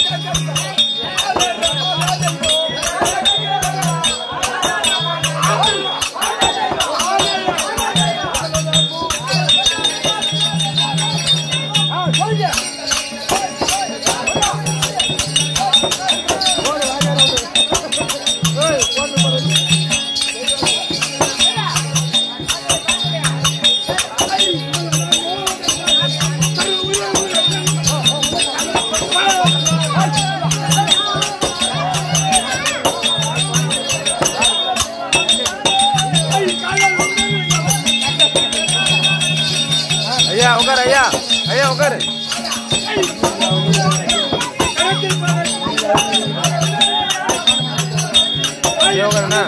ஐயா உட்காரு ஐயா ஐயா உட்காரு ஐயா உட்காருண்ணா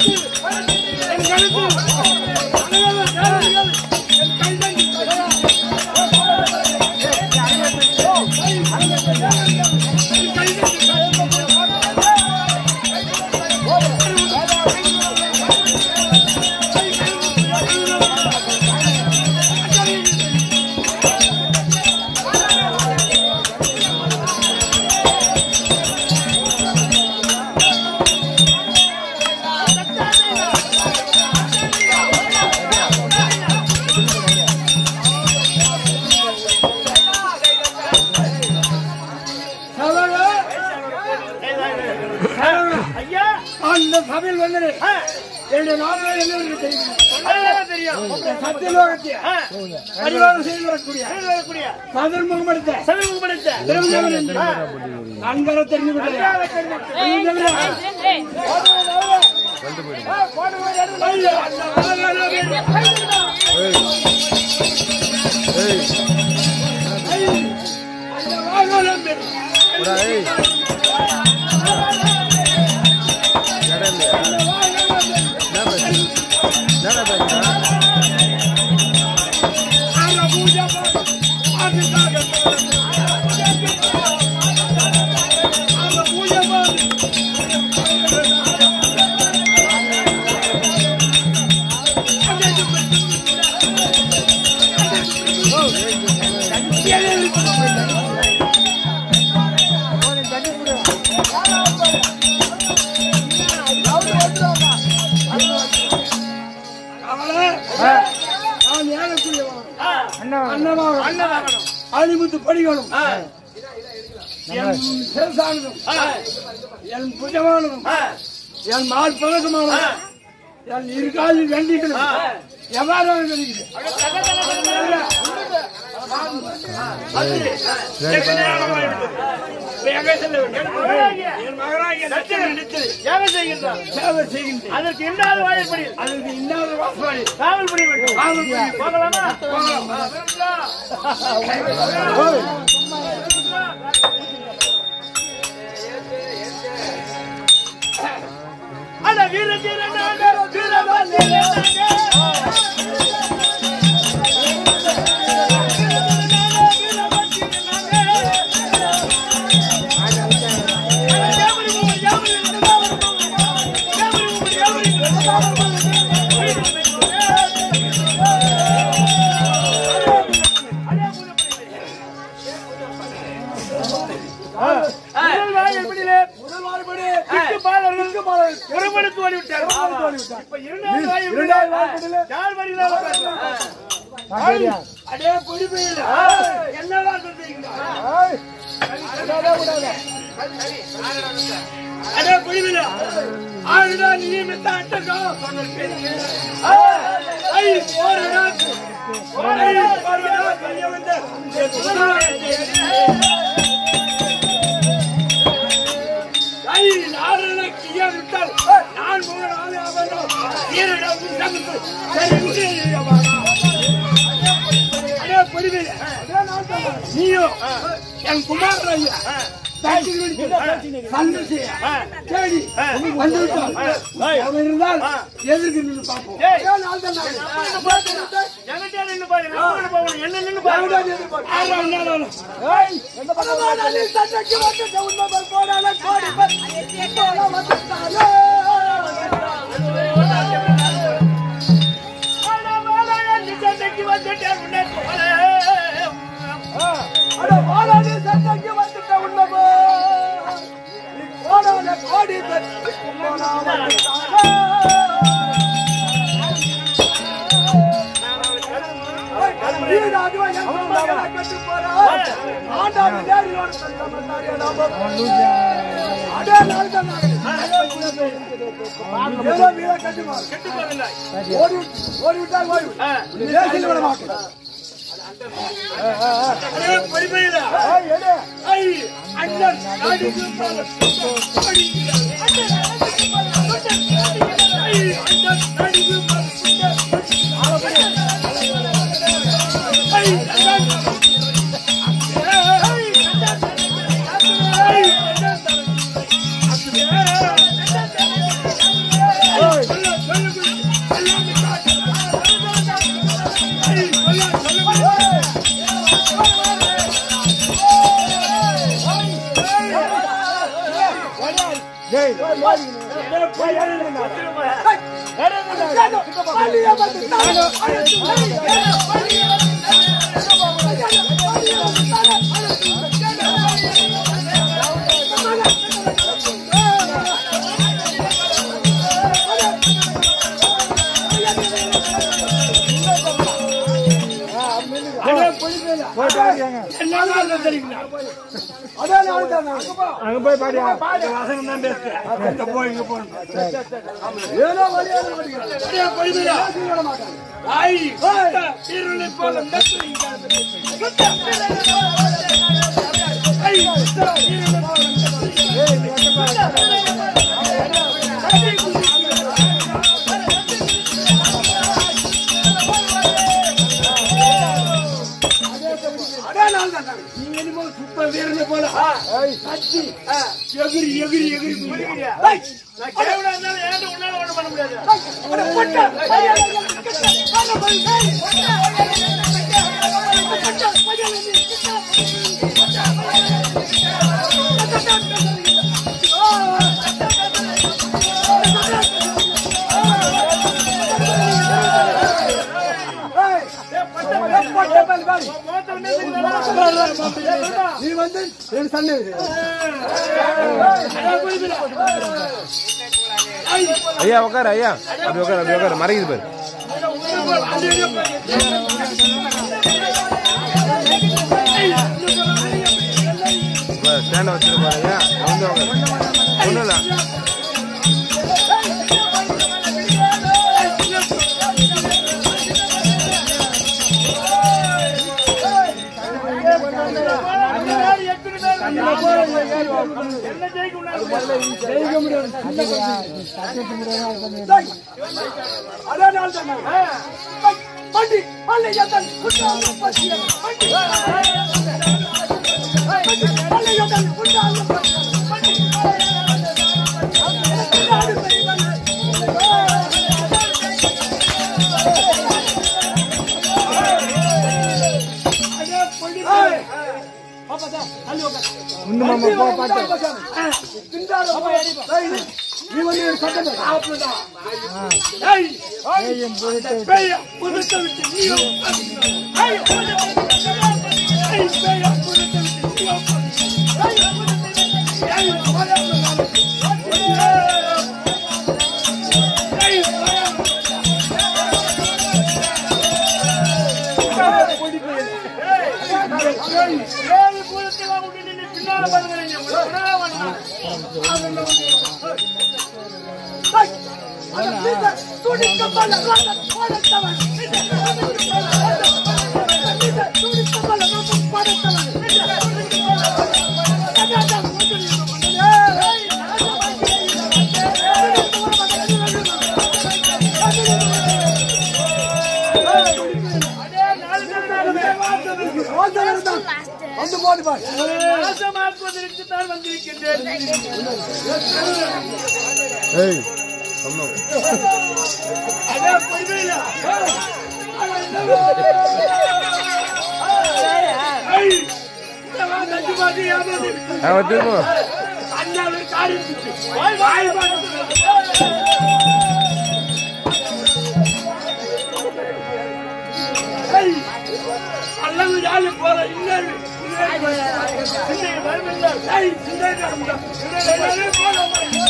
ஐயா அந்த சபையில் வந்தது ஆ, என்னுடைய நாமளே என்ன தெரியும் சொன்னாலே தெரியும் சத்தியலோகத்தை ஆ, பரிவாரம் செய்து வரக்கூடிய செய்து வரக்கூடிய சதுர்முகம் எடுத்த செவிக்கு படைத்த திருமணம் என்று நன்கர தெரிந்து விட்டது நன்றாக தெரிந்து உடா, ஏய் இடம் இல்லையா என்ன பேசு என்ன பேசுறா நான் ஏழக்கூடியவன் அன்னமாக அழிமுத்து படிகளும் என் சிறசானதும் என் புஜமானதும் என் மால் பழக்கமானதும் என் இருகாலில் வெண்டிகளும் எவ்வாறு கிடைக்குது என் மகனாகிய லட்சணம் நினைத்தது யாவை செய்கின்றார் சேவை செய்கின்றேன் அதற்கு இன்னாத வாழைப்படி அதற்கு இன்னாத வாசவாளி காவல் புரிய வேண்டும் காவல் புரிய போகலாமா அட வீர தீரனாக வீரவந்தீரனாக ஒருவனுக்கு ஓடிவிட்டார் இப்ப இரண்டாவது வாய்ப்பு யார் வருகிறார் அடே குடிமையில என்னவா சொல்றீங்க அடே குடிமையில ஆளுடா நீ மித்த அட்டக்கா ஐ போறடா ஐ போறடா கைய வந்து ஐ நாரண கியா விட்டால் நான் மூணு நாள் ஆவணும் ஈரடா உண்டமிட்டு சரி உண்டு அடே பொறுமையில நீயோ என் குமார் ஐயா சந்தோஷியா தேடி வந்து விட்டால் அவன் இருந்தால் எதிர்க்கு நின்று பார்ப்போம் ஏன் நாள் தான் நாள். என்கிட்ட நின்னு பாரு நான் கூட போகணும் என்ன நின்னு பாரு அவன்தான் எதிர்பார்ப்பு. ஆறா உன்னாலும். ஏய், எந்த பக்கம் போனாலும் சட்டைக்கு வந்துட்டு உண்மை மேல் போனாலும் கோடி பேர் இப்போலாம் வந்துட்டாலே. அட வாழாது சட்டைக்கு வந்துட்ட உண்மை மேல். கோடி பேர் கெட்டு போகிறாய் ஓடிவிட்டால் ஓடி தேசியில் விட மாட்டேன் அதே பொறுமையில ஐ அண்ணன் நாடிக்கு பால அடிக்கிறார் அண்ணன் நாடிக்கு பால ஐ அண்ணன் நாடிக்கு பால ஐ அண்ணன் அங்க போய் பாடியா ஏதோ வழியாக வருகிறேன் அதே நாள் தான் நீ என்னமோ சுத்த வீரனை போல சச்சி எகிரி எகிரி எகிரி குதிக்கிறியா? நான் கேவலா இருந்தாலும் ஏன்டா உன்னால ஒண்ணும் பண்ண முடியாது நீ வந்து ரெண்டு சண்டை ஐயா உட்காரு ஐயா அப்படி உட்காரு அப்படி உட்காரு மறைக்குது பாரு ஸ்டாண்ட வச்சிருப்பாரு ஐயா வந்து உட்காரு ஒன்றும் இல்லை என்ன ஜெயிக்க உன்னால அதே நாள் தான் பண்டி பள்ளி எத்தன் குண்டாங்க பசியம் பண்டி பள்ளி எத்தன் குண்டாங்க பசியம் பண்டி முன்னு மாமா போ பாட்டு நீ வந்து சட்டம் ஏய், பேய புதுத்த விட்டு நீயும் ஏய், ஏய், பேய புதுத்த விட்டு நீயும் ஏய், ஏய், ஏய், ஏழு பூரத்தெல்லாம் விட்டு நின்னு பின்னால பாருங்க உடனே வந்தான் அதே நாலு வந்து போடு பாரு நாசமாக்குவதற்கு தான் வந்திருக்கின்றேன் ஏய் அம்மா அதே பொய்மையில ஏய், இதெல்லாம் நச்சுமாதி ஏமாந்து விட்டு. அவன் திரும்ப அண்ணாவை காரியம் சுட்டு. வாய் வாய் பார்த்து. ஏய், அல்லது யாரு போல இன்னொரு இன்னொரு ஏய், இந்த இது அம்மா. இந்த இது போல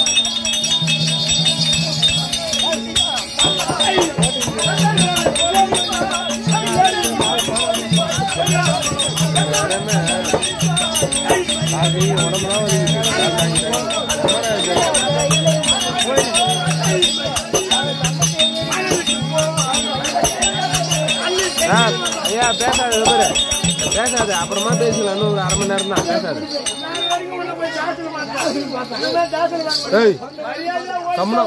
பாதி உடம்புலாம் வலிக்குது. ஆ, ஐயா பேசாத இது பாரு பேசாத அப்புறமா பேசலாம் இன்னும் ஒரு அரை மணி நேரம் தான் பேசாத ஏய் கம்முனா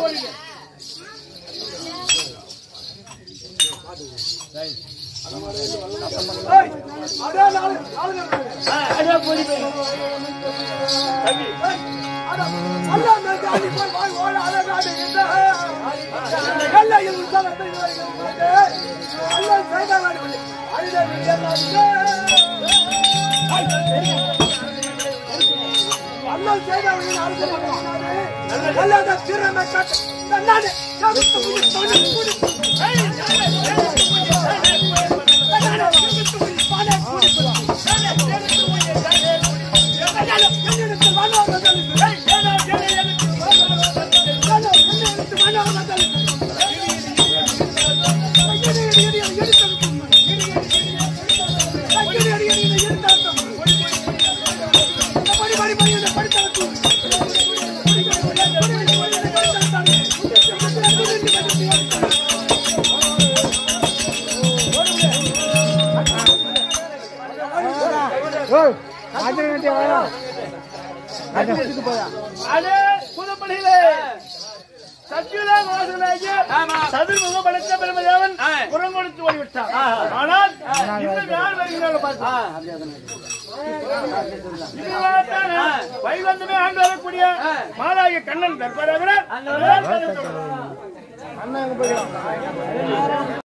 அதே புதுப்படியிலே சத்யுதா வாசனாகிய சதுர்முக படைத்த பெருமையாவன் குரம் கொடுத்து ஓடிவிட்டான் ஆனால் இன்னும் யார் வருகிறார்கள் பார்த்து வைகுந்தமே ஆண்டு வரக்கூடிய மாலாகிய கண்ணன் தற்போது